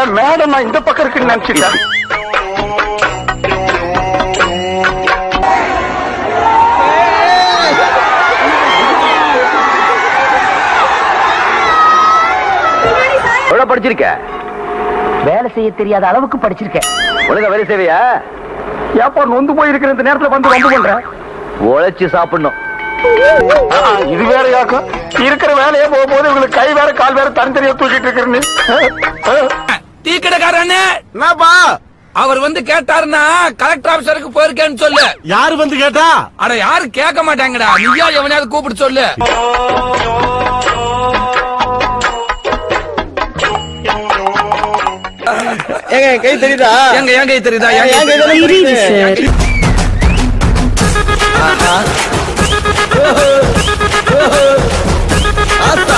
Madam நான் இந்த பக்கம் இருக்குன்னு நினைச்சிட்டேன் எவ்வளவு படிச்சிருக்க வேலை செய்ய தெரியாத அளவுக்கு படிச்சிருக்கேன் ஒழுங்கா வேலை செய்வியா ஏப்பா நொந்து போயிருக்கிற இந்த நேரத்துல வந்து வந்து பண்றேன் உழைச்சு சாப்பிடணும் ஆ, இது வேற யாக்கும் இருக்கிற வேலையே போகும்போது உங்களுக்கு கை வேற கால் வேற தனித்தனியா தூக்கிட்டு இருக்கிறேன்னு டீ கடைக்காரண்ணே என்னப்பா அவர் வந்து கேட்டாருன்னா கலெக்டர் ஆபீசருக்கு போயிருக்கேன்னு சொல்லு யாரு வந்து கேட்டா அட யாரும் கேட்க மாட்டாங்கடா நீயா எவனையாவது கூப்பிட்டு சொல்லு ஏங்க என் கை தெரியுதா எங்க என் கை தெரியுதா என் என் கை கை தானே தெரியுதா? தெரியுது. என் கை- ஆத்தா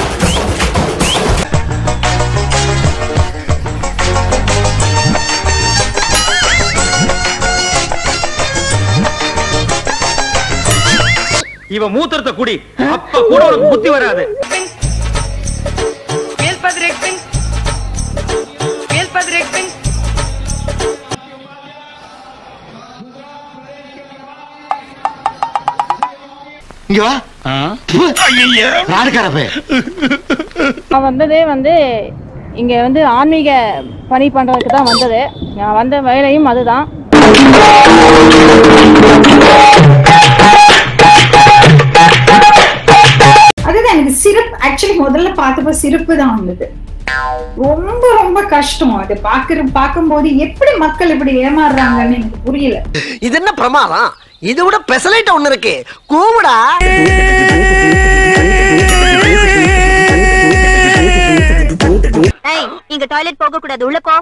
இவன் மூத்திரத்தை குடி அப்ப கூட உனக்கு புத்தி வராது Mil Padre Pin. Mil Padre Pin. இங்க வா நாடுக்காரப்பே நான் வந்ததே வந்து இங்க வந்து ஆன்மீக பணி பண்றதுக்கு தான் வந்தது நான் வந்த வேலையும் அதுதான் அதுதான் எனக்கு சிறப்பு ஆக்சுவலி முதல்ல பார்த்தப்ப சிறப்பு தான் வந்தது ரொம்ப ரொம்ப கஷ்டம் அது பாக்குற பார்க்கும்போது எப்படி மக்கள் இப்படி ஏமாறுறாங்கன்னு எனக்கு புரியல இது என்ன பிரமாதம் இது விட பெசலைட் ஒண்ணு இருக்கு கூவுடா இங்க டாய்லெட் போக கூடாது உள்ள போ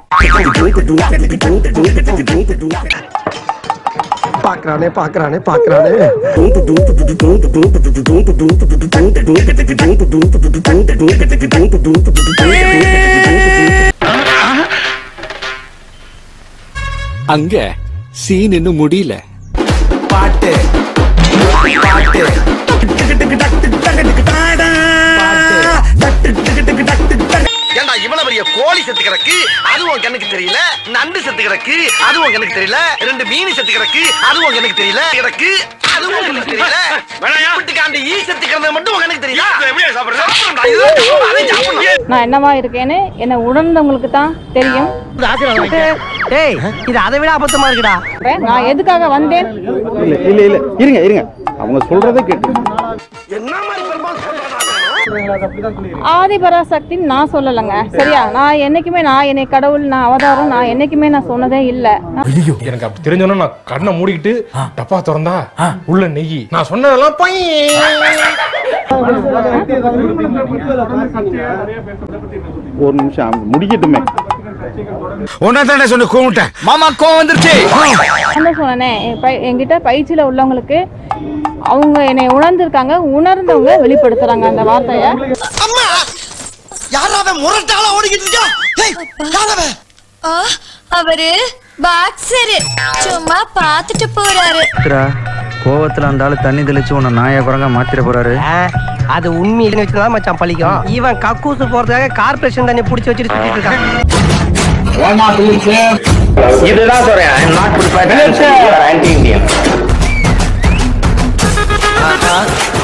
பாக்குறானே பாக்குறானே பாக்குறானே அங்க சீன் இன்னும் முடியல பாட்டு ஏண்டா இவ்வளவு பெரிய கோழி செத்து கிடக்கு அதுவும் கண்ணுக்கு தெரியல நண்டு செத்து கிடக்கு அதுவும் கண்ணுக்கு தெரியல ரெண்டு மீன் செத்து கிடக்கு அதுவும் கண்ணுக்கு தெரியல கிடக்கு அதுவும் கண்ணுக்கு தெரியல வீட்டுக்காண்டி ஈ செத்து கிடந்தது மட்டும் கண்ணுக்கு தெரியல சாப்பிடுறேன்டா, இதுதான் சாப்பிடணும், அதையும் சாப்பிடணும். நான் என்னவா இருக்கேன்னு என்னை உணர்ந்தவங்களுக்கு தான் தெரியும் டேய் இது அதை விட அபத்தமா இருக்குடா நான் எதுக்காக வந்தேன் இல்ல இல்ல இல்ல இருங்க இருங்க அவங்க சொல்றதை கேட்டு என்ன மாதிரி பெருமாள் சொல்றானா? ஆதிபராசக்தின்னு நான் சொல்லலைங்க சரியா நான் என்னைக்குமே நான் என்னை கடவுள் நான் அவதாரம் நான் என்னைக்குமே நான் சொன்னதே இல்லை எனக்கு அப்படி தெரிஞ்சோன்னா நான் கண்ணை மூடிக்கிட்டு டப்பா திறந்தா உள்ள நெய் நான் சொன்னதெல்லாம் பை ஒரு நிமிஷம் முடிக்கட்டுமே உன்னதானே சொல்லி கூப்பிட்டேன் மாமா கோவம் வந்துருச்சு நான் சொன்னேனே என் பை- என்கிட்ட பயிற்சியில உள்ளவங்களுக்கு அவங்க என்னை உணர்ந்திருக்காங்க உணர்ந்தவங்க வெளிப்படுத்துறாங்க அந்த வார்த்தைய அம்மா யாராவது முரட்டால ஓடிக்கிட்டு இருக்கா ஏய், யாரவன்? அவரு பாக்ஸரு சும்மா பாத்துட்டு போறாரு கோவத்துல அந்த ஆளு தண்ணி தெளிச்சு உன்னை நாயா குரங்கா மாத்திர போறாரு அது உண்மையில வச்சுதான் மச்சான் பழிக்கும் இவன் கக்கூசு போறதுக்காக கார்பரேஷன் தண்ணி புடிச்சு வச்சுட்டு சுத்திட்டு இருக்கான் இதுதான் சொல்றேன் I am not prepared anti Indian